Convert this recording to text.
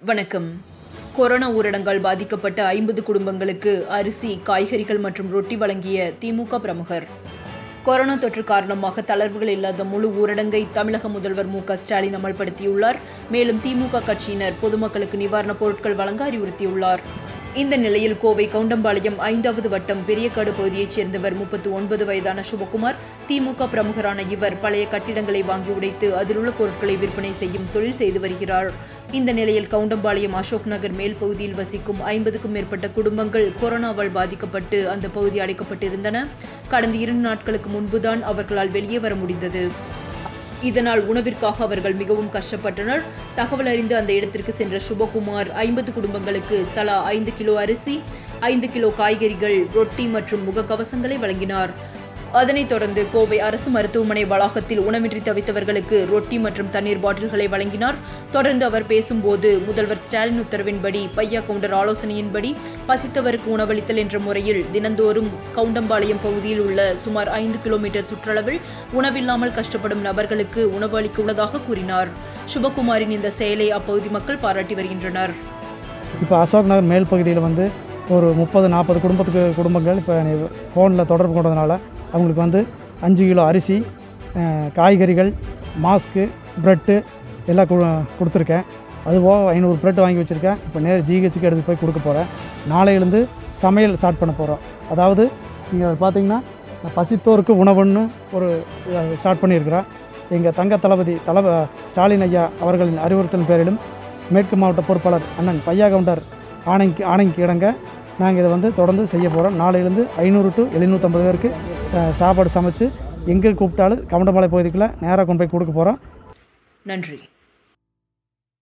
வணக்கம் கொரோனா ஊரடங்கால் பாதிக்கப்பட்ட ஐம்பது குடும்பங்களுக்கு அரிசி காய்கறிகள் மற்றும் ரொட்டி வழங்கிய திமுக பிரமுகர் கொரோனா தொற்று காரணமாக தளர்வுகள் இல்லாத முழு ஊரடங்கை தமிழக முதல்வர் மு க ஸ்டாலின் அமல்படுத்தியுள்ளார் மேலும் திமுக கட்சியினர் பொதுமக்களுக்கு நிவாரணப் பொருட்கள் வழங்க அறிவுறுத்தியுள்ளார் இந்த நிலையில் கோவை கவுண்டம்பாளையம் ஐந்தாவது வட்டம் பெரியக்காடு பகுதியைச் சேர்ந்தவர் முப்பத்து ஒன்பது வயதான சிவகுமார் திமுக பிரமுகரான இவர் பழைய கட்டிடங்களை வாங்கி உடைத்து அதிலுள்ள பொருட்களை விற்பனை செய்யும் தொழில் செய்து வருகிறார் இந்த நிலையில் கவுண்டம்பாளையம் அசோக் நகர் மேல் பகுதியில் வசிக்கும் ஐம்பதுக்கும் மேற்பட்ட குடும்பங்கள் கொரோனாவால் பாதிக்கப்பட்டு அந்த பகுதி அடைக்கப்பட்டிருந்தன கடந்த இரண்டு நாட்களுக்கு முன்புதான் அவர்களால் வெளியே வர முடிந்தது இதனால் உணவிற்காக அவர்கள் மிகவும் கஷ்டப்பட்டனர் தகவல் அறிந்து அந்த இடத்திற்கு சென்ற சுபகுமார் ஐம்பது குடும்பங்களுக்கு தலா ஐந்து கிலோ அரிசி ஐந்து கிலோ காய்கறிகள் ரொட்டி மற்றும் முகக்கவசங்களை வழங்கினார் அதனைத் தொடர்ந்து கோவை அரசு மருத்துவமனை வளாகத்தில் உணவின்றி தவித்தவர்களுக்கு ரொட்டி மற்றும் தண்ணீர் பாட்டில்களை வழங்கினார் தொடர்ந்து அவர் பேசும்போது முதல்வர் ஸ்டாலின் உத்தரவின்படி பையா கவுண்டர் ஆலோசனையின்படி பசித்தவருக்கு உணவளித்தல் என்ற முறையில் தினந்தோறும் கவுண்டம்பாளையம் பகுதியில் உள்ள சுமார் ஐந்து கிலோமீட்டர் சுற்றளவில் உணவில்லாமல் கஷ்டப்படும் நபர்களுக்கு உணவு அளிக்க உள்ளதாக கூறினார் சுபகுமாரின் இந்த செயலை அப்பகுதி மக்கள் பாராட்டி வருகின்றனர் இப்போ அசோக் நகர் மேல் பகுதியில் வந்து ஒரு முப்பது நாற்பது குடும்பத்துக்கு குடும்பங்கள் இப்போ ஃபோனில் தொடர்பு கொண்டதுனால அவங்களுக்கு வந்து அஞ்சு கிலோ அரிசி அஹ், காய்கறிகள் மாஸ்க்கு ப்ரெட்டு எல்லாம் கு கொடுத்துருக்கேன் அதுபோக ஐநூறு ப்ரெட் வாங்கி வச்சுருக்கேன் இப்போ நேர் ஜிஹெச்சுக்கு எடுத்து போய் கொடுக்க போகிறேன் நாளையிலேருந்து சமையல் ஸ்டார்ட் பண்ண போகிறோம் அதாவது இங்கே பார்த்தீங்கன்னா பசித்தோருக்கு உணவுன்னு ஒரு ஸ்டார்ட் பண்ணியிருக்கிறோம் எங்கள் தங்க தளபதி தளப ஸ்டாலின் ஐயா அவர்களின் அறிவுறுத்தல் பேரிலும் மேற்கு மாவட்ட பொறுப்பாளர் அண்ணன் பையா கவுண்டர் ஆணைக்கு ஆணைக்கு இடங்க நாங்கள் இதை வந்து தொடர்ந்து செய்ய போகிறோம் நாளையிலேருந்து ஐநூறு டு எழுநூற்றம்பது பேருக்கு அஹ், சாப்பாடு சமைச்சு எங்கே கூப்பிட்டாலும் கவுண்டமலை பகுதிக்குள்ளே நேராக கொண்டு போய் கொடுக்க போகிறோம் நன்றி